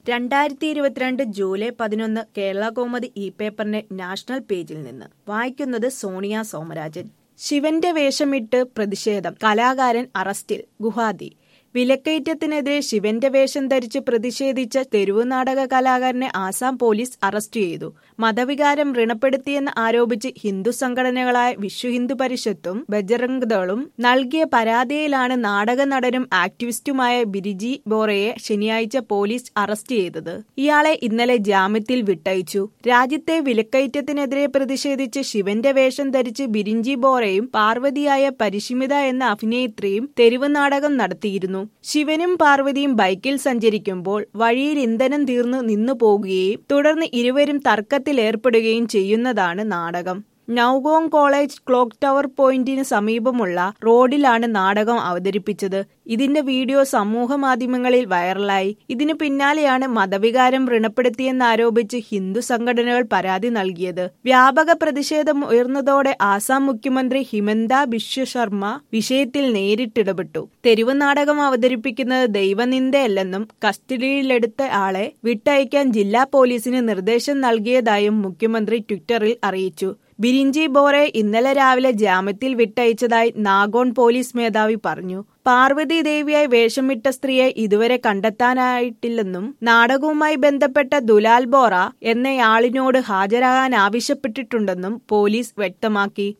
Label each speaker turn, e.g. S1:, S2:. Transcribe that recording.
S1: രണ്ടായിരത്തി ഇരുപത്തിരണ്ട് ജൂലൈ പതിനൊന്ന് കേരള കൗമുദി ഇ പേപ്പറിന്റെ നാഷണൽ പേജിൽ നിന്ന് വായിക്കുന്നത് സോണിയ സോമരാജൻ ശിവന്റെ വേഷമിട്ട് പ്രതിഷേധം കലാകാരൻ അറസ്റ്റിൽ ഗുഹാതി വിലക്കയറ്റത്തിനെതിരെ ശിവന്റെ വേഷം ധരിച്ച് പ്രതിഷേധിച്ച തെരുവ് നാടക കലാകാരനെ ആസാം പോലീസ് അറസ്റ്റ് ചെയ്തു മതവികാരം വ്രണപ്പെടുത്തിയെന്ന് ആരോപിച്ച് ഹിന്ദു സംഘടനകളായ വിശ്വ ഹിന്ദു പരിഷത്തും ബജറംഗ് ദളും നൽകിയ പരാതിയിലാണ് നാടക നടനും ആക്ടിവിസ്റ്റുമായ ബിരിജി ബോറയെ ശനിയാഴ്ച പോലീസ് അറസ്റ്റ് ചെയ്തത് ഇയാളെ ഇന്നലെ ജാമ്യത്തിൽ വിട്ടയച്ചു രാജ്യത്തെ വിലക്കയറ്റത്തിനെതിരെ പ്രതിഷേധിച്ച് ശിവന്റെ വേഷം ധരിച്ച് ബിരിഞ്ചി ബോറയും പാർവതിയായ പരിഷിമിത എന്ന അഭിനേത്രിയും തെരുവ് നാടകം നടത്തിയിരുന്നു ശിവനും പാർവതിയും ബൈക്കിൽ സഞ്ചരിക്കുമ്പോൾ വഴിയിൽ ഇന്ധനം തീർന്നു നിന്നു പോകുകയും തുടർന്ന് ഇരുവരും തർക്കത്തിലേർപ്പെടുകയും ചെയ്യുന്നതാണ് നാടകം നൌഗോങ് കോളേജ് ക്ലോക്ക് ടവർ പോയിന്റിന് സമീപമുള്ള റോഡിലാണ് നാടകം അവതരിപ്പിച്ചത് ഇതിന്റെ വീഡിയോ സമൂഹ മാധ്യമങ്ങളിൽ വൈറലായി ഇതിനു പിന്നാലെയാണ് മതവികാരം വ്രണപ്പെടുത്തിയെന്നാരോപിച്ച് ഹിന്ദു സംഘടനകൾ പരാതി നൽകിയത് വ്യാപക പ്രതിഷേധം ഉയർന്നതോടെ ആസാം മുഖ്യമന്ത്രി ഹിമന്ത ബിശ്വ ശർമ്മ വിഷയത്തിൽ നേരിട്ടിടപെട്ടു തെരുവ് നാടകം അവതരിപ്പിക്കുന്നത് ദൈവനിന്ദയല്ലെന്നും കസ്റ്റഡിയിലെടുത്ത ആളെ വിട്ടയക്കാൻ ജില്ലാ പോലീസിന് നിർദ്ദേശം നൽകിയതായും മുഖ്യമന്ത്രി ട്വിറ്ററിൽ അറിയിച്ചു ബിരിഞ്ചി ബോറെ ഇന്നലെ രാവിലെ ജാമ്യത്തിൽ വിട്ടയച്ചതായി നാഗോൺ പോലീസ് മേധാവി പറഞ്ഞു പാർവതി ദേവിയായി വേഷമിട്ട സ്ത്രീയെ ഇതുവരെ കണ്ടെത്താനായിട്ടില്ലെന്നും നാടകവുമായി ബന്ധപ്പെട്ട ദുലാൽ ബോറ എന്നയാളിനോട് ഹാജരാകാൻ ആവശ്യപ്പെട്ടിട്ടുണ്ടെന്നും പോലീസ് വ്യക്തമാക്കി